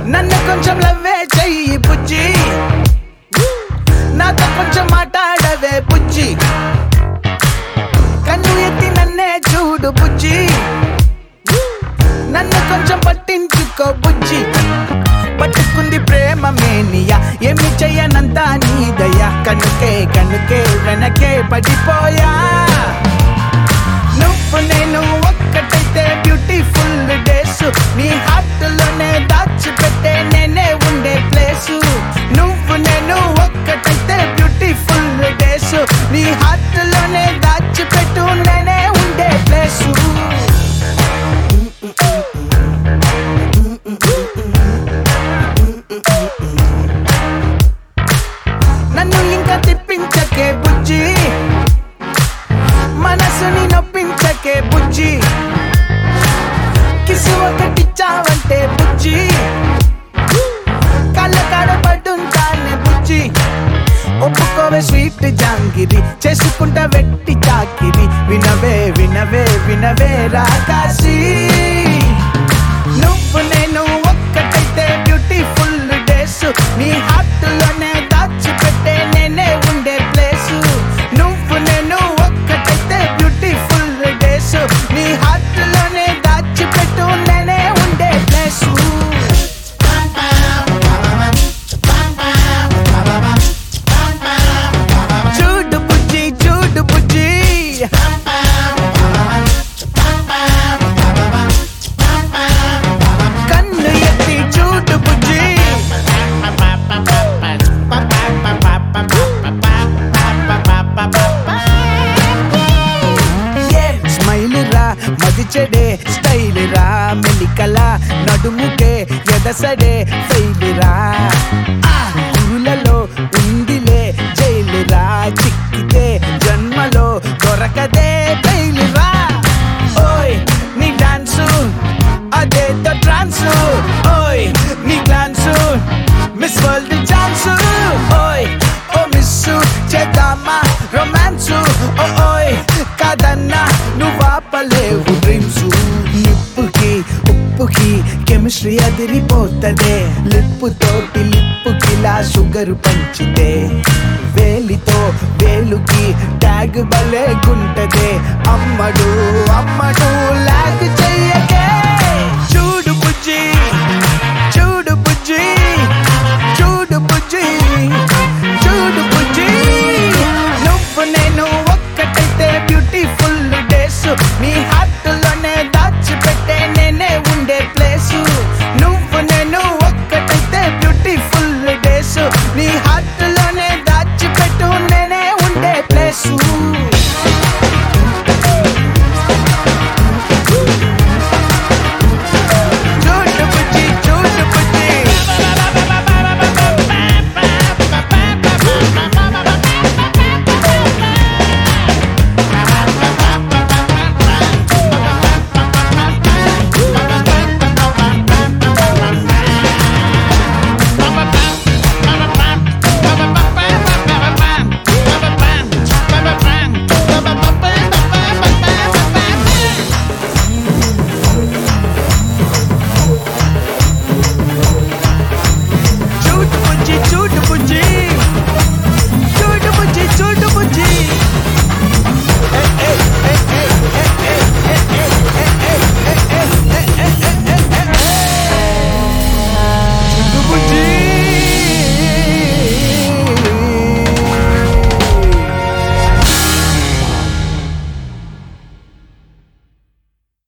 నన్ను కొంచెం లవ్వే చెయ్యి బుజ్జి నాతో కొంచెం మాట్లాడవే బుజ్జి కన్ను ఎత్తి నన్నే చూడు బుజ్జి నన్ను కొంచెం పట్టించుకో బుజ్జి పట్టుకుంది ప్రేమ మేనియా ఏమి చెయ్యనంతా నీదయ్యా కనుకే కనుకే వెనకే పడిపోయా నువ్వు నేను ఒక్కటైతే బ్యూటిఫుల్ డేస్ నీ హార్ట్ లోనే దాచిపెట్టే నేనే ఉండే ప్లేసు నువ్వు నేను ఒక్కటైతే బ్యూటిఫుల్ డేస్ నీ హార్ట్ లోనే దాచిపెట్టు నేనే ఉండే ప్లేసు నన్ను ఇంకా తిప్పించకే బుజ్జి మనసుని నొప్పించకే బుజ్జి కిసు ఒకటిచ్చావంటే బుజ్జి కళ్ళ కాడ పడ్డుంటానే బుజ్జి ఒప్పుకోవే స్వీట్ జాంగిరి చేసుకుంటా వెట్టి చాకిరి వినవే వినవే వినవే రాకాశీ నువ్వు నేను ఒక్కటైతే బ్యూటిఫుల్ డేస్ నీ హార్ట్ లోనే దాచిపెట్టే నేనే ఉండే ప్లేస్ నువ్వు నేను ఒక్కటైతే బ్యూటిఫుల్ డేస్ నీ హార్ట్ లోనే దాచిపెట్టు నేనే ఉండే ప్లేస్ చూడు బుజ్జి చూడు బుజ్జి కన్ను ఎత్తి చూడు బుజ్జి స్మైల్ రా మది చెడే స్టైల్ రా మెలికల నడుముకే ఎదసడే ఫెయిల్ రా ఆ, ఊళ్ళలో ఉందిలే జైలు రా చిక్కితే జన్మలో దొరకదే బయలు రా ఓయ్ నీ డాన్సు అదేదో ట్రాన్సు ఓయ్ నీ గ్లాన్సు మిస్ వరల్డ్ ఛాన్సు ఓయ్ ఓ మిస్సు చేద్దామా రొమాన్సు ఓ ఓయ్ కాదన్నా నువ్వు ఆపలేవు డ్రీమ్స్ నిప్పుకి ఉప్పుకి కెమిస్ట్రీ అదిరిపోతదే లిప్పు తోటి లిప్పుకిలా షుగర్ పంచితే వేలితో వేలుకి ట్యాగ్ భలే గుంటదే అమ్మడు అమ్మడు లాగ్ చెయ్యకే